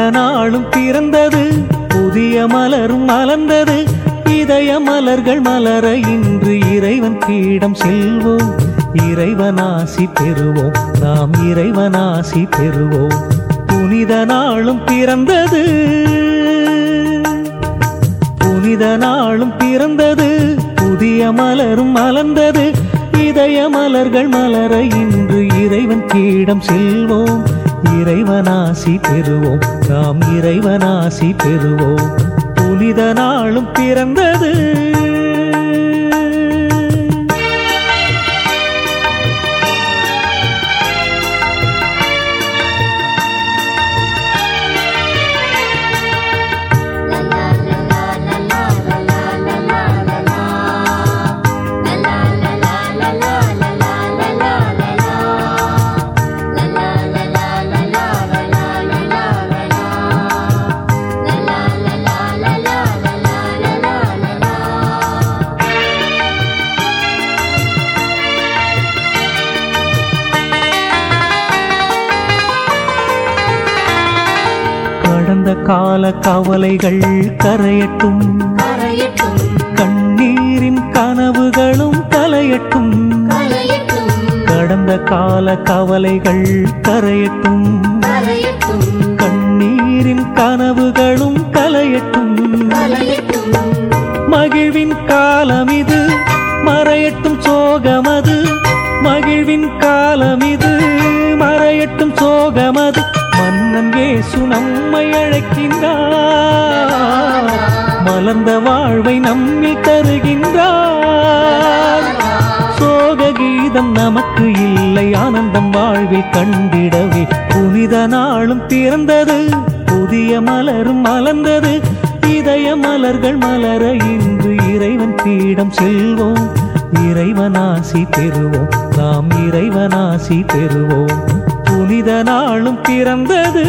நாளும் பிறந்தது புதிய மலரும் மலர்ந்தது இதய மலர்கள் மலர இன்று இறைவன் பீடம் செல்வோம் இறைவனாசி பெறுவோம் நாம் இறைவனாசி பெறுவோம் புனித நாளும் பிறந்தது புனித நாளும் பிறந்தது புதிய மலரும் மலர்ந்தது இதய மலர்கள் மலர இன்று இறைவன் பீடம் செல்வோம் இறைவனாசி பெறுவோம் நாம் இறைவனாசி பெறுவோம் புனித நாளும் பிறந்தது கடந்த கால கவலைகள் கரையட்டும் கரையட்டும் கண்ணீரின் கனவுகளும் கலையட்டும் கரையட்டும் கடந்த கால கவலைகள் கரையட்டும் கரையட்டும் கண்ணீரின் கனவுகளும் கலையட்டும் கரையட்டும் மகிழ்வின் காலம் இது மறையட்டும் சோகமது மகிழ்வின் காலம் இது மறையட்டும் சோகமது மன்னன் இயேசு நம்மை அழைக்கின்றார் மலர்ந்த வாழ்வை நம்மில் தருகின்றார் சோக கீதம் நமக்கு இல்லை ஆனந்தம் வாழ்வில் கண்டிடவே புனித நாளும் பிறந்தது புதிய மலரும் மலர்ந்தது இதய மலர்கள் மலர இன்று இறைவன் பீடம் செல்வோம் இறைவனாசி பெறுவோம் நாம் இறைவனாசி பெறுவோம் புனித நாளும் பிறந்தது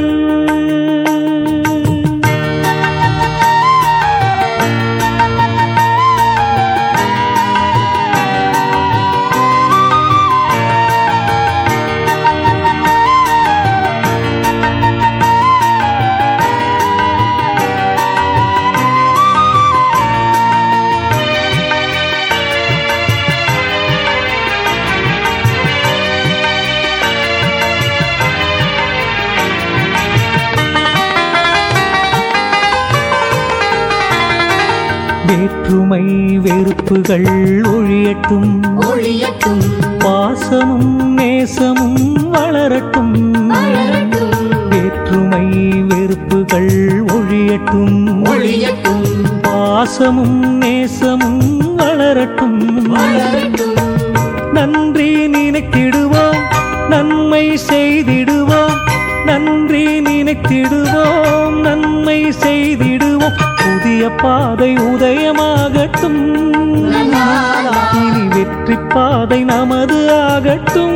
வேற்றுமை வெறுப்புகள் ஒழியட்டும் ஒழியட்டும் பாசமும் நேசமும் வளரட்டும் வளரட்டும் வேற்றுமை வெறுப்புகள் ஒழியட்டும் ஒழியட்டும் பாசமும் நேசமும் வளரட்டும் வளரட்டும் நன்றி நினைத்திடுவோம் நன்மை செய்திடுவோம் நன்றி நினைத்திடுவோம் நன்மை செய்திடுவோம் புதிய பாதை உதயமாகட்டும் இனி வெற்றி பாதை நமது ஆகட்டும்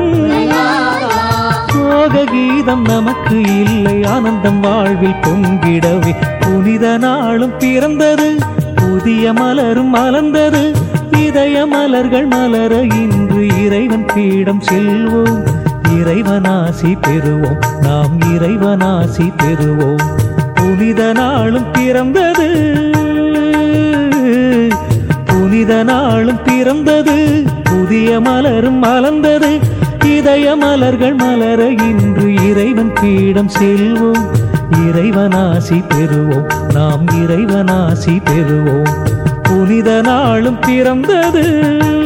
சோக கீதம் நமக்கு இல்லை ஆனந்தம் வாழ்வில் பொங்கிடவே புனித நாளும் பிறந்தது புதிய மலரும் மலர்ந்தது இதய மலர்கள் மலர இன்று இறைவன் பீடம் செல்வோம் இறைவனாசி பெறுவோம் நாம் இறைவனாசி பெறுவோம் புனித நாளும் பிறந்தது புனித நாளும் பிறந்தது புதிய மலரும் மலர்ந்தது இதய மலர்கள் மலர இன்று இறைவன் பீடம் செல்வோம் இறைவனாசி பெறுவோம் நாம் இறைவனாசி பெறுவோம் புனித நாளும் பிறந்தது